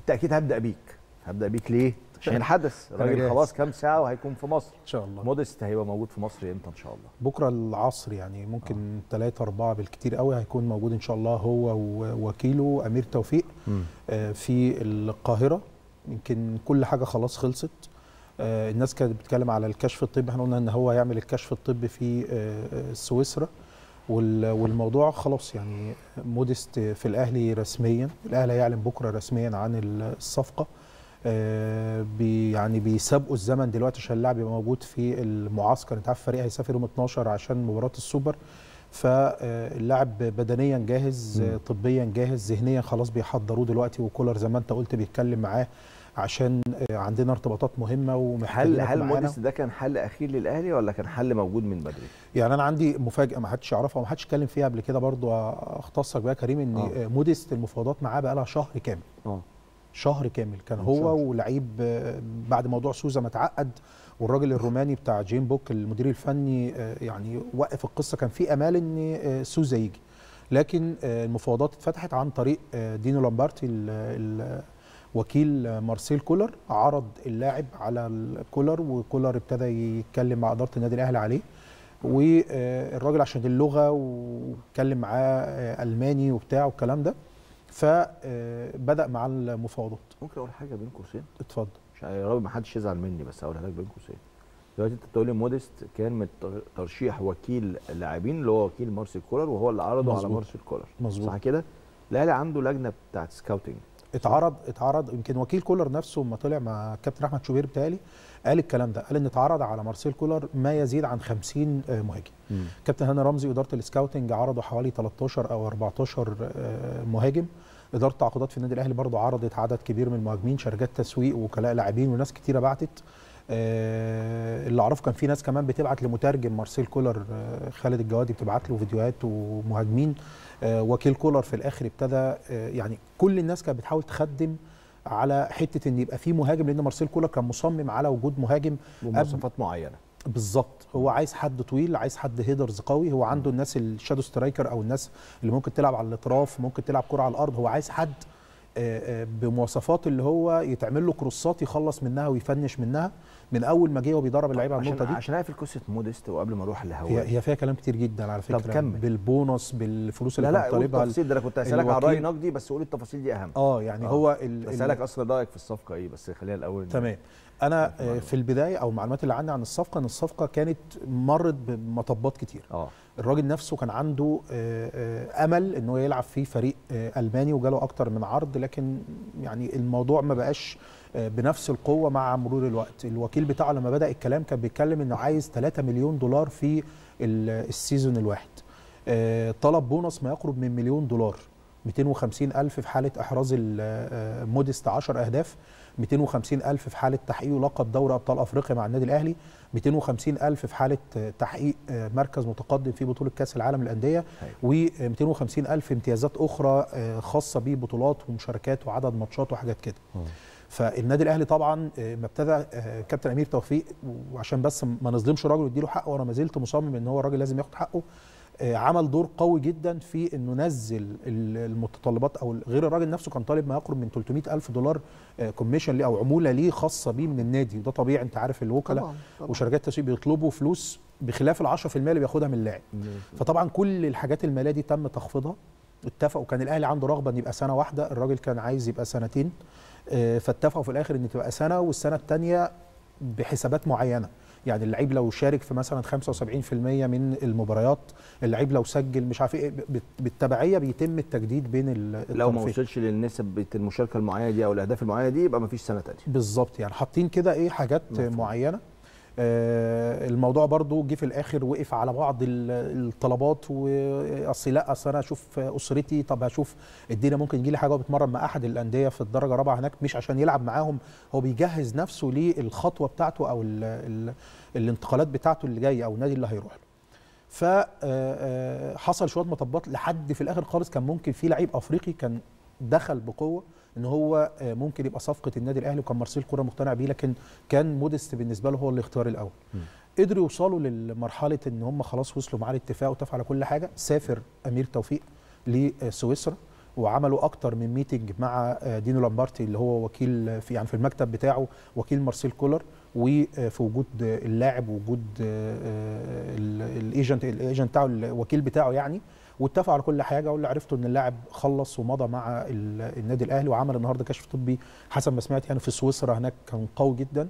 بالتاكيد هبدا بيك هبدا بيك ليه عشان الحدث أنا الراجل جاهز. خلاص كام ساعه وهيكون في مصر ان شاء الله مودست هيبقى موجود في مصر امتى ان شاء الله بكره العصر يعني ممكن ثلاثة أربعة بالكتير قوي هيكون موجود إن شاء الله هو ووكيله أمير توفيق آه، في القاهرة يمكن كل حاجة خلاص خلصت آه، الناس كانت بتتكلم على الكشف الطبي احنا قلنا ان هو هيعمل الكشف الطبي في آه، سويسرا وال- والموضوع خلاص يعني مودست في الاهلي رسميا الاهلي هيعلن بكره رسميا عن الصفقه آه، بي يعني بيسابقوا الزمن دلوقتي عشان اللاعب يبقى موجود في المعسكر انت عارف الفريق هيسافر يوم 12 عشان مباراه السوبر فاللاعب بدنيا جاهز مم. آه، طبيا جاهز ذهنيا خلاص بيحضروه دلوقتي وكولر زي ما انت قلت بيتكلم معاه عشان آه، عندنا ارتباطات مهمه هل ومحتاجينك هل معانا. مودست ده كان حل اخير للاهلي ولا كان حل موجود من بدري؟ يعني انا عندي مفاجاه ما حدش يعرفها وما حدش اتكلم فيها قبل كده برضو اختصك بقى كريم ان آه. آه. موديست المفاوضات معاه بقى لها شهر كامل اه شهر كامل كان من هو شهر. ولعيب آه، بعد موضوع سوزا ما اتعقد والراجل الروماني بتاع جيم بوك المدير الفني آه، يعني وقف القصه كان في امال ان آه، سوزا يجي لكن آه، المفاوضات اتفتحت عن طريق آه، دينو لامبارتي ال- ال- وكيل آه، مارسيل كولر عرض اللاعب على الكولر وكولر ابتدى يتكلم مع اداره النادي الاهلي عليه والراجل عشان اللغه واتكلم معاه آه، الماني وبتاع والكلام ده فبدا مع المفاوضات ممكن اقول حاجه بين قوسين اتفضل مش يا رب ما حدش يزعل مني بس هقولها لك بين قوسين دلوقتي انت بتقول لي مودست كان من تر- ترشيح وكيل اللاعبين اللي هو وكيل مارسيل كولر وهو اللي عرضه على مظبوط. مارسيل كولر مظبوط. صح كده؟ الاهلي عنده لجنه بتاعت سكاوتنج اتعرض اتعرض يمكن وكيل كولر نفسه لما طلع مع كابتن احمد شوبير بتالي قال الكلام ده قال ان اتعرض على مارسيل كولر ما يزيد عن 50 آه، مهاجم كابتن هاني رمزي واداره السكاوتنج عرضوا حوالي 13 او 14 آه، مهاجم اداره التعاقدات في النادي الاهلي برضو عرضت عدد كبير من المهاجمين شركات تسويق وكلاء لاعبين وناس كتيره بعتت آه، اللي اعرفه كان في ناس كمان بتبعت لمترجم مارسيل كولر آه، خالد الجوادي بتبعت له فيديوهات ومهاجمين آه، وكيل كولر في الاخر ابتدى آه، يعني كل الناس كانت بتحاول تخدم على حته ان يبقى في مهاجم لان مارسيل كولر كان مصمم على وجود مهاجم بمواصفات معينه بالظبط هو عايز حد طويل عايز حد هيدرز قوي هو عنده الناس الشادو سترايكر او الناس اللي ممكن تلعب على الاطراف ممكن تلعب كره على الارض هو عايز حد آه، آه، بمواصفات اللي هو يتعمل له كروسات يخلص منها ويفنش منها من اول ما جه هو بيدرب اللعيبه على النقطه عشان دي عشان اقفل قصه مودست وقبل ما اروح هي, لهواء هي فيها كلام كتير جدا على فكره كمل. بالبونص بالفلوس لا اللي لا كان قول طالبها التفاصيل ده انا كنت هسالك على الوكيل. راي نقدي بس قول التفاصيل دي اهم اه يعني آه. هو ال- ال- بسالك اصلا رايك في الصفقه ايه بس خلينا الاول تمام انا آه، في البدايه او المعلومات اللي عندي عن الصفقه ان الصفقه كانت مرت بمطبات كتير اه الراجل نفسه كان عنده آه، آه، امل ان هو يلعب في فريق آه، الماني وجاله اكتر من عرض لكن يعني الموضوع ما بقاش آه، بنفس القوه مع مرور الوقت الوكيل بتاعه لما بدا الكلام كان بيتكلم انه عايز 3 مليون دولار في ال- السيزون الواحد آه، طلب بونص ما يقرب من مليون دولار 250 ألف في حالة إحراز ال- آه، مودست 10 أهداف 250 ألف في حالة تحقيق لقب دوري أبطال أفريقيا مع النادي الأهلي 250 ألف في حالة آه، تحقيق آه، مركز متقدم في بطولة كأس العالم للأندية و250 ألف امتيازات أخرى آه، خاصة ببطولات ومشاركات وعدد ماتشات وحاجات كده فالنادي الاهلي طبعا آه، ما ابتدى آه، كابتن امير توفيق وعشان بس ما نظلمش الراجل ونديله حقه وانا ما زلت مصمم ان هو الراجل لازم ياخد حقه آه، عمل دور قوي جدا في انه نزل ال- المتطلبات او غير الراجل نفسه كان طالب ما يقرب من 300 الف دولار كوميشن ليه او عموله ليه خاصه بيه من النادي وده طبيعي انت عارف الوكلاء طبعاً، طبعاً. وشركات التسويق بيطلبوا فلوس بخلاف ال 10% اللي بياخدها من اللاعب فطبعا كل الحاجات الماليه دي تم تخفيضها اتفقوا كان الاهلي عنده رغبه ان يبقى سنه واحده الراجل كان عايز يبقى سنتين آه، فاتفقوا في الاخر ان تبقى سنه والسنه الثانيه بحسابات معينه يعني اللعيب لو شارك في مثلا 75% من المباريات اللعيب لو سجل مش عارف ايه بت- بالتبعيه بيتم التجديد بين ال- لو ما الطرفين. وصلش للنسب بتاعت المشاركه المعينه دي او الاهداف المعينه دي يبقى ما فيش سنه تانية بالظبط يعني حاطين كده ايه حاجات مفهوم. معينه آه الموضوع برضو جه في الاخر وقف على بعض ال- الطلبات واصل لا اصل انا اشوف اسرتي طب هشوف الدنيا ممكن يجي لي حاجه وبيتمرن مع احد الانديه في الدرجه الرابعه هناك مش عشان يلعب معاهم هو بيجهز نفسه للخطوه بتاعته او ال ال الانتقالات بتاعته اللي جايه او النادي اللي هيروح له فحصل شويه مطبات لحد في الاخر خالص كان ممكن في لعيب افريقي كان دخل بقوه ان هو آه، ممكن يبقى صفقه النادي الاهلي وكان مارسيل كوره مقتنع بيه لكن كان مودست بالنسبه له هو الاختيار الاول قدروا يوصلوا لمرحله ان هم خلاص وصلوا معاه الاتفاق واتفقوا على كل حاجه سافر امير توفيق لسويسرا وعملوا اكتر من ميتنج مع آه، دينو لامبارتي اللي هو وكيل في يعني في المكتب بتاعه وكيل مارسيل كولر وفي وجود اللاعب وجود الايجنت الايجنت بتاعه الوكيل بتاعه يعني واتفقوا على كل حاجه واللي عرفته ان اللاعب خلص ومضى مع ال- النادي الاهلي وعمل النهارده كشف طبي حسب ما سمعت يعني في سويسرا هناك كان قوي جدا